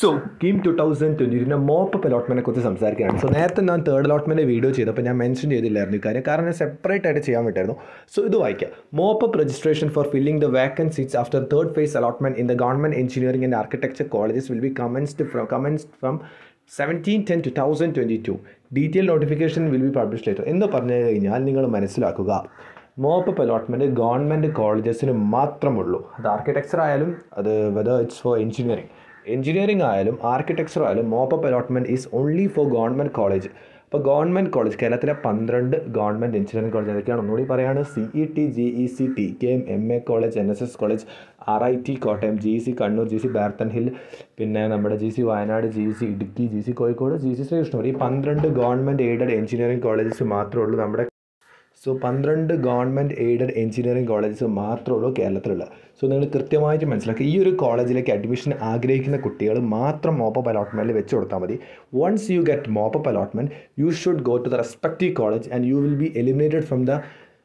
so KEAM two thousand ട്വൻറ്റിൻ്റെ mop up അലോട്ട്മെൻറ്റിനെ കുറിച്ച് സംസാരിക്കുകയാണ് സോ നേരത്തെ ഞാൻ തേർഡ് അലോട്ട്മെൻറ്റ് വീഡിയോ ചെയ്തപ്പോൾ ഞാൻ മെൻഷൻ ചെയ്തില്ലായിരുന്നു ഇക്കാര്യം കാരണം ഞാൻ സെപ്പറേറ്റ് ആയിട്ട് ചെയ്യാൻ പറ്റായിരുന്നു സോ ഇത് വായിക്കാം mop up registration for filling the vacant seats after third phase allotment in the government engineering and architecture colleges will be commenced from commenced from seventeen ten two thousand twenty two detail notification will be publish later എന്ന് പറഞ്ഞു കഴിഞ്ഞാൽ നിങ്ങൾ മനസ്സിലാക്കുക mop up allotment government കോളേജസിന് മാത്രമുള്ളൂ അത് architecture ആയാലും അത് whether it's for engineering engineering ആയാലും ആർക്കിടെക്ചർ ആയാലും mop up allotment is only for government college അപ്പോൾ ഗവൺമെൻറ് കോളേജ് കേരളത്തിലെ പന്ത്രണ്ട് ഗവൺമെൻറ് എഞ്ചിനീയറിംഗ് കോളേജ് അതൊക്കെയാണ് ഒന്നുകൂടി പറയുകയാണ് C E T G E C T K M M A college N S S college R I T Kottayam G C Kannur G C Barton Hill പിന്നെ നമ്മുടെ G C Wayanad G C Idukki G C Kozhikode G C Sreekrishnapuram ഈ പന്ത്രണ്ട് government aided engineering colleges മാത്രമേ ഉള്ളൂ നമ്മുടെ so പന്ത്രണ്ട് government aided engineering colleges മാത്രമേ ഉള്ളൂ കേരളത്തിലുള്ളത് സോ നിങ്ങൾ കൃത്യമായിട്ട് മനസ്സിലാക്കുക ഈ ഒരു കോളേജിലേക്ക് അഡ്മിഷൻ ആഗ്രഹിക്കുന്ന കുട്ടികൾ മാത്രം മോപ്പപ്പ് അലോട്ട്മെൻറ്റിൽ വെച്ച് കൊടുത്താൽ മതി once you get mop up allotment you should go to the respective college and you will be eliminated from the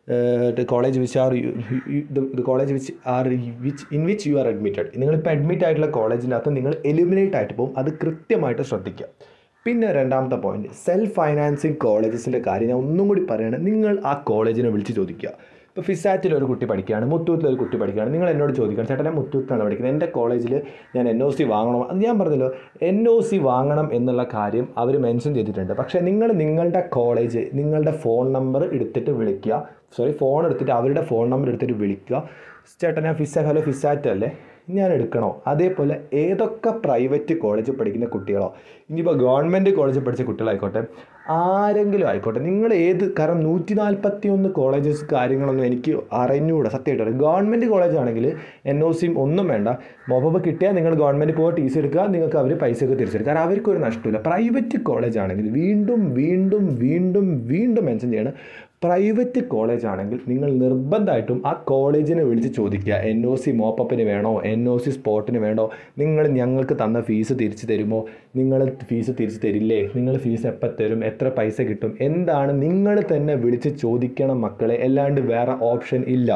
the college which are the college which are which in which you are admitted നിങ്ങളിപ്പോൾ admit ആയിട്ടുള്ള കോളേജിൻ്റെ അകത്ത് നിങ്ങൾ eliminate ആയിട്ട് പോകും അത് കൃത്യമായിട്ട് ശ്രദ്ധിക്കുക പിന്നെ രണ്ടാമത്തെ പോയിന്റ് സെൽഫ് ഫൈനാൻസിങ് കോളേജസിൻ്റെ കാര്യം ഞാൻ ഒന്നും കൂടി പറയുകയാണ് നിങ്ങൾ ആ കോളേജിനെ വിളിച്ച് ചോദിക്കുക ഇപ്പോൾ ഫിസാറ്റിൽ ഒരു കുട്ടി പഠിക്കുകയാണ് മുത്തൂറ്റിൽ ഒരു കുട്ടി പഠിക്കുകയാണ് നിങ്ങൾ എന്നോട് ചോദിക്കണം ചേട്ടാ ഞാൻ മുത്തൂറ്റിലാണ് പഠിക്കുന്നത് എൻ്റെ കോളേജിൽ ഞാൻ എൻ ഒ സി വാങ്ങണം അത് ഞാൻ പറഞ്ഞല്ലോ എൻ ഒ സി വാങ്ങണം എന്നുള്ള കാര്യം അവർ മെൻഷൻ ചെയ്തിട്ടുണ്ട് പക്ഷേ നിങ്ങൾ നിങ്ങളുടെ കോളേജ് നിങ്ങളുടെ ഫോൺ നമ്പർ എടുത്തിട്ട് വിളിക്കുക സോറി ഫോൺ എടുത്തിട്ട് അവരുടെ ഫോൺ നമ്പർ എടുത്തിട്ട് വിളിക്കുക ചേട്ടാ ഞാൻ ഫിസ ഹലോ ഫിസാറ്റ് അല്ലേ ഞാൻ എടുക്കണോ അതേപോലെ ഏതൊക്കെ പ്രൈവറ്റ് കോളേജിൽ പഠിക്കുന്ന കുട്ടികളോ ഇനിയിപ്പോൾ ഗവൺമെൻറ് കോളേജിൽ പഠിച്ച കുട്ടികളായിക്കോട്ടെ ആരെങ്കിലും ആയിക്കോട്ടെ നിങ്ങൾ ഏത് കാരണം നൂറ്റി നാൽപ്പത്തി ഒന്ന് കോളേജസ് കാര്യങ്ങളൊന്നും എനിക്ക് അറിഞ്ഞുകൂടാ സത്യമായിട്ട് അറിയാം ഗവൺമെൻറ് കോളേജ് ആണെങ്കിൽ എൻ ഒ സിയും ഒന്നും വേണ്ട മൊബൈൽ കിട്ടിയാൽ നിങ്ങൾ ഗവൺമെൻറ് പോയി ടി സി എടുക്കുക നിങ്ങൾക്ക് അവർ പൈസയൊക്കെ തിരിച്ചെടുക്കുക കാരണം അവർക്കൊരു നഷ്ടമില്ല പ്രൈവറ്റ് കോളേജ് ആണെങ്കിൽ വീണ്ടും വീണ്ടും വീണ്ടും വീണ്ടും മെൻഷൻ ചെയ്യണം പ്രൈവറ്റ് കോളേജ് ആണെങ്കിൽ നിങ്ങൾ നിർബന്ധമായിട്ടും ആ കോളേജിനെ വിളിച്ച് ചോദിക്കുക എൻ ഒ സി മോപ്പപ്പിന് വേണോ എൻ ഒ സി സ്പോട്ടിന് വേണോ നിങ്ങൾ ഞങ്ങൾക്ക് തന്ന ഫീസ് തിരിച്ചു തരുമോ നിങ്ങൾ ഫീസ് തിരിച്ചു തരില്ലേ നിങ്ങൾ ഫീസ് എപ്പോൾ തരും എത്ര പൈസ കിട്ടും എന്താണ് നിങ്ങൾ തന്നെ വിളിച്ച് ചോദിക്കണം മക്കളെ അല്ലാണ്ട് വേറെ ഓപ്ഷൻ ഇല്ല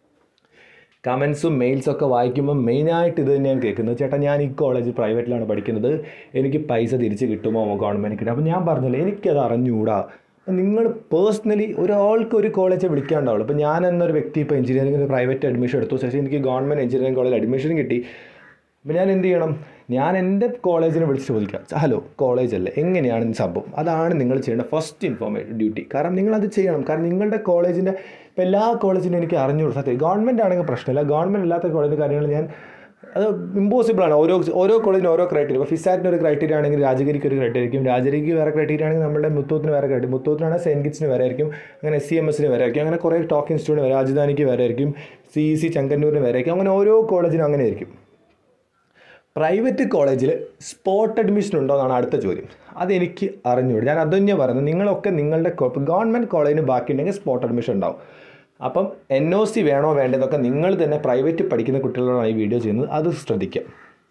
കമൻസും മെയിൽസും ഒക്കെ വായിക്കുമ്പോൾ മെയിനായിട്ട് ഇത് തന്നെയാണ് കേൾക്കുന്നത് ചേട്ടാ ഞാൻ ഈ കോളേജ് പ്രൈവറ്റിലാണ് പഠിക്കുന്നത് എനിക്ക് പൈസ തിരിച്ച് കിട്ടുമോ ഗവൺമെൻറ് കിട്ടും അപ്പോൾ ഞാൻ പറഞ്ഞല്ലോ എനിക്കത് അറിഞ്ഞുകൂടാ നിങ്ങൾ പേഴ്സണലി ഒരാൾക്ക് ഒരു കോളേജ് വിളിക്കാണ്ടാവുള്ളൂ ഇപ്പോൾ ഞാൻ എന്നൊരു വ്യക്തി ഇപ്പോൾ എഞ്ചിനീയറിംഗിന് പ്രൈവറ്റ് അഡ്മിഷൻ എടുത്തു ശേഷം എനിക്ക് ഗവൺമെൻറ് എഞ്ചിനീയറിംഗ് കോളേജിൽ അഡ്മിഷൻ കിട്ടി അപ്പോൾ ഞാൻ എന്ത് ചെയ്യണം ഞാൻ എൻ്റെ കോളേജിനെ വിളിച്ച് ചോദിക്കാം ഹലോ കോളേജ് അല്ലേ എങ്ങനെയാണ് ഈ സംഭവം അതാണ് നിങ്ങൾ ചെയ്യേണ്ട ഫസ്റ്റ് ഇൻഫോർമേഷൻ ഡ്യൂട്ടി കാരണം നിങ്ങളത് ചെയ്യണം കാരണം നിങ്ങളുടെ കോളേജിൻ്റെ ഇപ്പോൾ എല്ലാ കോളേജിനും എനിക്ക് അറിഞ്ഞുകൂടും സത്യം ഗവൺമെൻറ് ആണെങ്കിൽ പ്രശ്നമില്ല ഗവൺമെൻറ് അല്ലാത്ത കോളേജിൻ്റെ കാര്യങ്ങൾ ഞാൻ അത് ഇമ്പോസിബിൾ ആണ് ഓരോ ഓരോ കോളേജിന് ഓരോ ക്രൈറ്റീരിയ ഇപ്പോൾ ഫിസാറ്റിന് ഒരു ക്രൈറ്റീരിയ ആണെങ്കിൽ രാജഗിരിക്ക് ഒരു ക്രൈറ്റീരിയ ആയിരിക്കും രാജഗിരിക്ക് വേറെ ക്രൈറ്റീരിയ ആണെങ്കിൽ നമ്മുടെ മുത്തൂത്തിന് വേറെ ക്രൈറ്റീരിയ മുത്തൂത്തിനാണെങ്കിൽ സെൻറ്റ് കിറ്റ്സിന് വേറെ ആയിരിക്കും അങ്ങനെ എസ് സി എം എസിന് വേറെ ആയിരിക്കും അങ്ങനെ കുറേ ടോക്ക് ഇൻസ്റ്റിറ്റ്യൂട്ടിന് വേറെ രാജധാനിക്ക് വേറെ ആയിരിക്കും സി ഇ സി ചങ്കന്നൂരിന് വേറെ ആയിരിക്കും അങ്ങനെ ഓരോ കോളേജിനും അങ്ങനെ ആയിരിക്കും പ്രൈവറ്റ് കോളേജിൽ സ്പോട്ട് അഡ്മിഷൻ ഉണ്ടോ എന്നാണ് അടുത്ത ചോദ്യം അതെനിക്ക് അറിഞ്ഞുകൂടി ഞാൻ അത് തന്നെയാണ് പറയുന്നത് നിങ്ങളൊക്കെ നിങ്ങളുടെ ഗവൺമെൻറ് കോളേജിന് ബാക്കിയുണ്ടെങ്കിൽ സ്പോട്ട് അഡ്മിഷൻ ഉണ്ടാവും അപ്പം എൻ ഒ സി വേണോ വേണ്ടതൊക്കെ നിങ്ങൾ തന്നെ പ്രൈവറ്റ് പഠിക്കുന്ന കുട്ടികളോടാണ് ഈ വീഡിയോ ചെയ്യുന്നത് അത് ശ്രദ്ധിക്കാം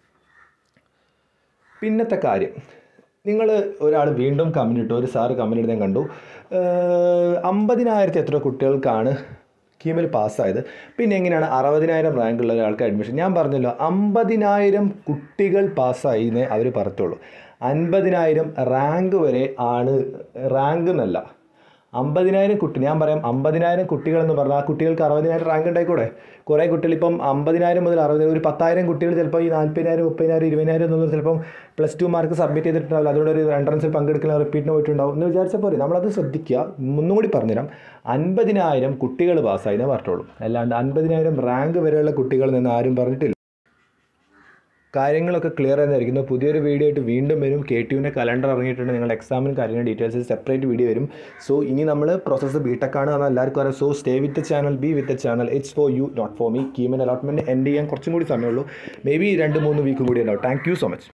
പിന്നത്തെ കാര്യം നിങ്ങൾ ഒരാൾ വീണ്ടും കമൻ്റ് ഇട്ടു ഒരു സാറ് കമൻ്റ് ഇട്ട് ഞാൻ കണ്ടു അമ്പതിനായിരത്തി എത്ര കുട്ടികൾക്കാണ് കീമിൽ പാസ്സായത് പിന്നെ എങ്ങനെയാണ് അറുപതിനായിരം റാങ്കുള്ള ഒരാൾക്ക് അഡ്മിഷൻ ഞാൻ പറഞ്ഞല്ലോ അമ്പതിനായിരം കുട്ടികൾ പാസ്സായി എന്നേ അവർ പറയത്തുള്ളൂ അൻപതിനായിരം റാങ്ക് വരെ ആണ് റാങ്ക് എന്നല്ല അമ്പതിനായിരം കുട്ടി ഞാൻ പറയാം അമ്പതിനായിരം കുട്ടികൾ എന്ന് പറഞ്ഞാൽ ആ കുട്ടികൾക്ക് അറുപതിനായിരം റാങ്ക് ഉണ്ടായിക്കൂടെ കുറേ കുട്ടികൾ ഇപ്പം അമ്പതിനായിരം മുതൽ അറുപത് ഒരു പത്തായിരം കുട്ടികൾ ചിലപ്പോൾ ഈ നാൽപ്പതിനായിരം മുപ്പതിനായിരം ഇരുപതിനായിരം എന്നൊന്നും ചിലപ്പം പ്ലസ് ടു മാർക്ക് സബ്മിറ്റ് ചെയ്തിട്ടുണ്ടാവില്ല അതുകൊണ്ട് ഒരു എൻട്രൻസിൽ പങ്കെടുക്കുന്ന റിപ്പീറ്റിന് പോയിട്ടുണ്ടാവും എന്ന് വിചാരിച്ചാൽ പോരെ നമ്മളത് ശ്രദ്ധിക്കുക ഒന്നും കൂടി പറഞ്ഞുതരാം അൻപതിനായിരം കുട്ടികൾ പാസ്സായി എന്നേ പറഞ്ഞുള്ളൂ അല്ലാണ്ട് അൻപതിനായിരം റാങ്ക് വരെയുള്ള കുട്ടികൾ നിന്ന് ആരും പറഞ്ഞിട്ടില്ല കാര്യങ്ങളൊക്കെ ക്ലിയർ ആയിരിക്കുന്നു പുതിയൊരു വീഡിയോ ആയിട്ട് വീണ്ടും വരും കെ ടിയുവിൻ്റെ കലണ്ടർ ഇറങ്ങിയിട്ടുണ്ട് നിങ്ങളുടെ എക്സാമിന് കാര്യങ്ങൾ ഡീറ്റെയിൽസ് സെപ്പറേറ്റ് വീഡിയോ വരും സോ ഇനി നമ്മൾ പ്രോസസ്സ് ബി ടെക് ആണ് എന്ന് എല്ലാവർക്കും അറിയാം so stay with channel be with channel it's for you not for me കീമൻ അലോട്ട്മെൻറ്റ് എൻഡ് ചെയ്യാൻ കുറച്ചും കൂടി സമയമുള്ളൂ മേ ബി രണ്ട് മൂന്ന് വീക്ക് കൂടി ഉണ്ടാവും താങ്ക് യു സോ മച്ച്